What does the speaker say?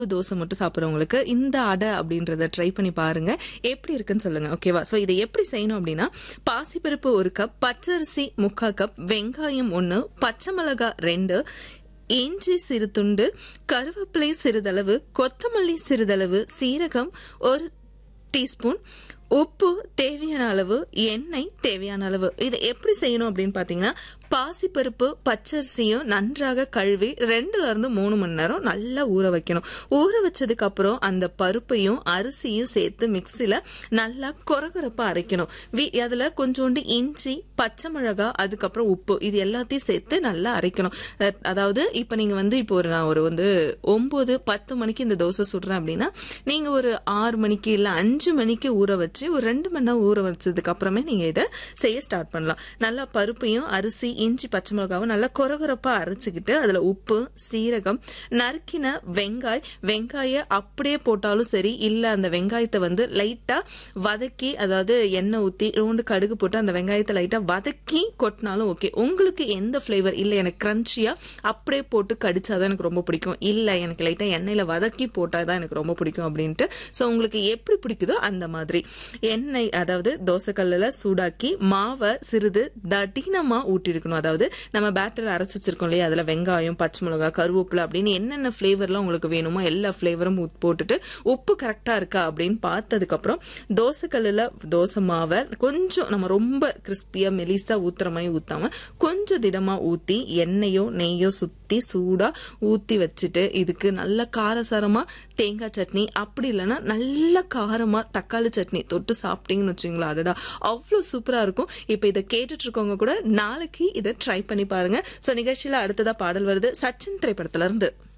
தோசை மட்டும் சாப்பிட்றவங்களுக்கு இந்த அடை அப்படின்றத ட்ரை பண்ணி பாருங்க எப்படி இருக்குன்னு சொல்லுங்க ஓகேவா ஸோ இதை எப்படி செய்யணும் அப்படின்னா பாசிப்பருப்பு ஒரு கப் பச்சரிசி முக்கால் கப் வெங்காயம் ஒன்று பச்சை மிளகாய் ரெண்டு இஞ்சி சிறு துண்டு கருவேப்பிலை சிறிதளவு கொத்தமல்லி சிறிதளவு சீரகம் ஒரு டீஸ்பூன் உப்பு தேவையான அளவு எண்ணெய் தேவையான அளவு இதை எப்படி செய்யணும் அப்படின்னு பார்த்தீங்கன்னா பாசிப்பருப்பு பச்சரிசியும் நன்றாக கழுவி ரெண்டுல இருந்து மூணு மணி நேரம் நல்லா ஊற வைக்கணும் ஊற வச்சதுக்கு அப்புறம் அந்த பருப்பையும் அரிசியும் சேர்த்து மிக்சியில் நல்லா கொரகொரப்பா அரைக்கணும் வி அதில் கொஞ்சோண்டு இஞ்சி பச்சை மிளகாய் அதுக்கப்புறம் உப்பு இது எல்லாத்தையும் சேர்த்து நல்லா அரைக்கணும் அஹ் அதாவது இப்போ நீங்கள் வந்து இப்போ ஒரு நான் ஒரு வந்து ஒம்பது பத்து மணிக்கு இந்த தோசை சுடுறேன் அப்படின்னா நீங்கள் ஒரு ஆறு மணிக்கு இல்லை அஞ்சு மணிக்கு ஊற வச்சு ஒரு ரெண்டு மணி நேரம் ஊற வச்சதுக்கு அப்புறமே நீங்கள் இதை செய்ய ஸ்டார்ட் பண்ணலாம் நல்லா பருப்பையும் அரிசி இஞ்சி பச்சை மிளகாவும் நல்லா கொரகொரப்பா அரைச்சிக்கிட்டு அதில் உப்பு சீரகம் நறுக்கின வெங்காய் வெங்காய அப்படியே போட்டாலும் சரி இல்லை அந்த வெங்காயத்தை வந்து லைட்டாக வதக்கி அதாவது எண்ணெய் ஊற்றி ரோண்டு கடுகு போட்டு அந்த வெங்காயத்தை லைட்டாக வதக்கி கொட்டினாலும் ஓகே உங்களுக்கு எந்த ஃப்ளேவர் இல்லை எனக்கு க்ரன்ச்சியாக அப்படியே போட்டு கடிச்சாதான் எனக்கு ரொம்ப பிடிக்கும் இல்லை எனக்கு லைட்டாக எண்ணெயில் வதக்கி போட்டால் தான் எனக்கு ரொம்ப பிடிக்கும் அப்படின்ட்டு ஸோ உங்களுக்கு எப்படி பிடிக்குதோ அந்த மாதிரி எண்ணெய் அதாவது தோசைக்கல்லில் சூடாக்கி மாவை சிறிது தடினமாக ஊட்டியிருக்கணும் அதாவது நம்ம பேட்டர் அரைச்சி வச்சிருக்கோம் இல்லையா அதில் வெங்காயம் பச்சை மிளகாய் கருவேப்பிலை அப்படின்னு என்னென்ன ஃப்ளேவர்லாம் உங்களுக்கு வேணுமோ எல்லா ஃப்ளேவரும் போட்டுட்டு உப்பு கரெக்டாக இருக்கா அப்படின்னு பார்த்ததுக்கப்புறம் தோசைக்கல்லில் தோசை மாவை கொஞ்சம் நம்ம ரொம்ப கிறிஸ்பியாக மெலிசாக ஊற்றுற மாதிரி ஊற்றாமல் கொஞ்சம் திடமாக ஊற்றி எண்ணெயோ நெய்யோ சுற்றி சூடாக ஊற்றி வச்சுட்டு இதுக்கு நல்ல காரசாரமாக தேங்காய் சட்னி அப்படி இல்லைன்னா நல்ல காரமாக தக்காளி சட்னி தொட்டு சாப்பிட்டீங்கன்னு வச்சுங்களா அடடா அவ்வளோ சூப்பராக இருக்கும் இப்போ இதை கேட்டுட்டு இருக்கவங்க கூட நாளைக்கு இதை ட்ரை பண்ணி பாருங்க ஸோ நிகழ்ச்சியில் அடுத்ததாக பாடல் வருது சச்சின் திரைப்படத்துல இருந்து